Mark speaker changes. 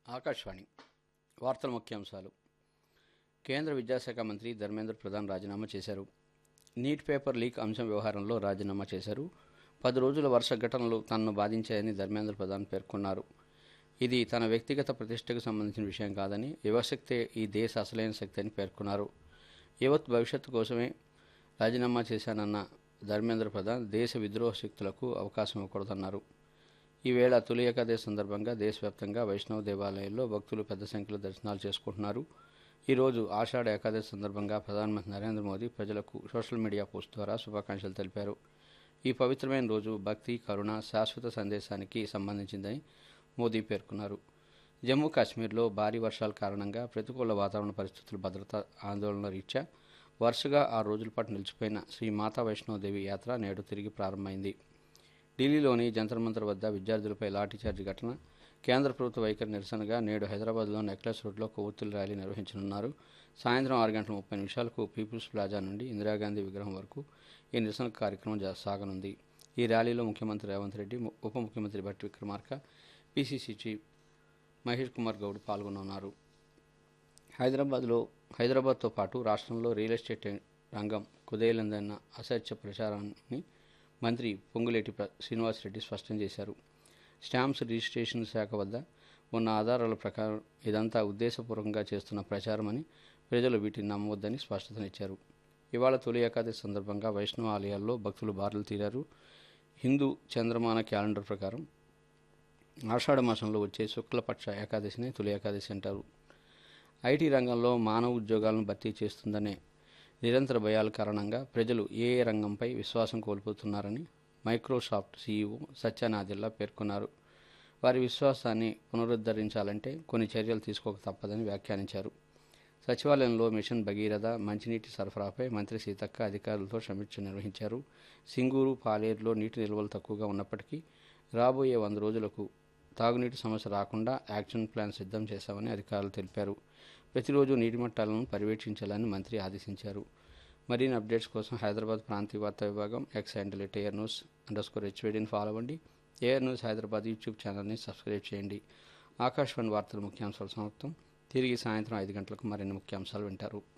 Speaker 1: ఆకాశవాణి వార్తల ముఖ్యాంశాలు కేంద్ర విద్యాశాఖ మంత్రి ధర్మేంద్ర ప్రధాన్ రాజీనామా చేశారు నీట్ పేపర్ లీక్ అంశం వ్యవహారంలో రాజీనామా చేశారు పది రోజుల వర్ష ఘటనలు తనను బాధించాయని ధర్మేంద్ర ప్రధాన్ పేర్కొన్నారు ఇది తన వ్యక్తిగత ప్రతిష్టకు సంబంధించిన విషయం కాదని యువశక్తే ఈ దేశ అసలైన శక్తి అని పేర్కొన్నారు యువత్ భవిష్యత్తు కోసమే రాజీనామా చేశానన్న ధర్మేంద్ర ప్రధాన్ దేశ విద్రోహ శక్తులకు అవకాశం ఇవ్వకూడదన్నారు ఈవేళ తొలి ఏకాదశి సందర్భంగా దేశవ్యాప్తంగా వైష్ణవ దేవాలయాల్లో భక్తులు పెద్ద సంఖ్యలో దర్శనాలు చేసుకుంటున్నారు ఈరోజు ఆషాఢ ఏకాదశి సందర్భంగా ప్రధానమంత్రి నరేంద్ర మోదీ ప్రజలకు సోషల్ మీడియా పోస్ట్ ద్వారా శుభాకాంక్షలు తెలిపారు ఈ పవిత్రమైన రోజు భక్తి కరుణ శాశ్వత సందేశానికి సంబంధించిందని మోదీ పేర్కొన్నారు జమ్మూ కాశ్మీర్లో భారీ వర్షాల కారణంగా ప్రతికూల వాతావరణ పరిస్థితులు భద్రతా ఆందోళన రీత్యా వరుసగా ఆరు రోజుల పాటు నిలిచిపోయిన శ్రీ మాతా వైష్ణోదేవి యాత్ర నేడు తిరిగి ప్రారంభమైంది ఢిల్లీలోని జంతర్ మంతర్ వద్ద విద్యార్థులపై లాఠీచార్జి ఘటన కేంద్ర ప్రభుత్వ వైఖరి నిరసనగా నేడు హైదరాబాద్లో నెక్లెస్ రోడ్లో కొవ్వొత్తుల ర్యాలీ నిర్వహించనున్నారు సాయంత్రం ఆరు గంటల ముప్పై నిమిషాలకు పీపుల్స్ ప్లాజా నుండి ఇందిరాగాంధీ విగ్రహం వరకు ఈ నిరసన కార్యక్రమం జా- సాగనుంది ఈ ర్యాలీలో ముఖ్యమంత్రి రేవంత్ రెడ్డి ము- ఉప ముఖ్యమంత్రి భట్టి విక్రమార్క పీసీసీ చీఫ్ మహేష్ కుమార్ గౌడ్ పాల్గొనున్నారు హైదరాబాద్లో హైదరాబాద్తో పాటు రాష్ట్రంలో రియల్ ఎస్టేట్ రంగం కుదేలందన్న అసత్య ప్రచారాన్ని మంత్రి పొంగులేటి ప్ర- శ్రీనివాసరెడ్డి స్పష్టం చేశారు స్టాంప్స్ రిజిస్ట్రేషన్ శాఖ వద్ద ఉన్న ఆధారాల ప్రకారం ఇదంతా ఉద్దేశపూర్వకంగా చేస్తున్న ప్రచారమని ప్రజలు వీటిని నమ్మవద్దని స్పష్టతనిచ్చారు ఇవాళ తొలి ఏకాదశి సందర్భంగా వైష్ణవ ఆలయాల్లో భక్తులు బారులు తీరారు హిందూ చంద్రమాన క్యాలెండర్ ప్రకారం ఆషాఢ మాసంలో వచ్చే శుక్లపక్ష ఏకాదశిని తొలి ఏకాదశి అంటారు ఐటీ రంగంలో మానవ ఉద్యోగాలను భర్తీ చేస్తుందనే నిరంతర భయాల కారణంగా ప్రజలు ఏ ఏ రంగంపై విశ్వాసం కోల్పోతున్నారని మైక్రోసాఫ్ట్ సీఈఓ సత్యనాదిల్లా పేర్కొన్నారు వారి విశ్వాసాన్ని పునరుద్ధరించాలంటే కొన్ని చర్యలు తీసుకోక తప్పదని వ్యాఖ్యానించారు సచివాలయంలో మిషన్ భగీరథ మంచినీటి సరఫరాపై మంత్రి సీతక్క అధికారులతో సమీక్ష నిర్వహించారు సింగూరు పాలేరులో నీటి నిల్వలు తక్కువగా ఉన్నప్పటికీ రాబోయే వంద రోజులకు తాగునీటి సమస్య రాకుండా యాక్షన్ ప్లాన్ సిద్ధం చేశామని అధికారులు తెలిపారు ప్రతిరోజు నీటి మట్టాలను పర్యవేక్షించాలని మంత్రి ఆదేశించారు మరిన్ని అప్డేట్స్ కోసం హైదరాబాద్ ప్రాంతీయ వార్తా విభాగం X handle at air news under score హెచ్వేడిని ఫాలో అవ్వండి ఎయిర్ న్యూస్ హైదరాబాద్ యూట్యూబ్ ఛానల్ని సబ్స్క్రైబ్ చేయండి ఆకాశవాణి వార్తల ముఖ్యాంశాలు సమాప్తం తిరిగి సాయంత్రం ఐదు గంటలకు మరిన్ని ముఖ్యాంశాలు వింటారు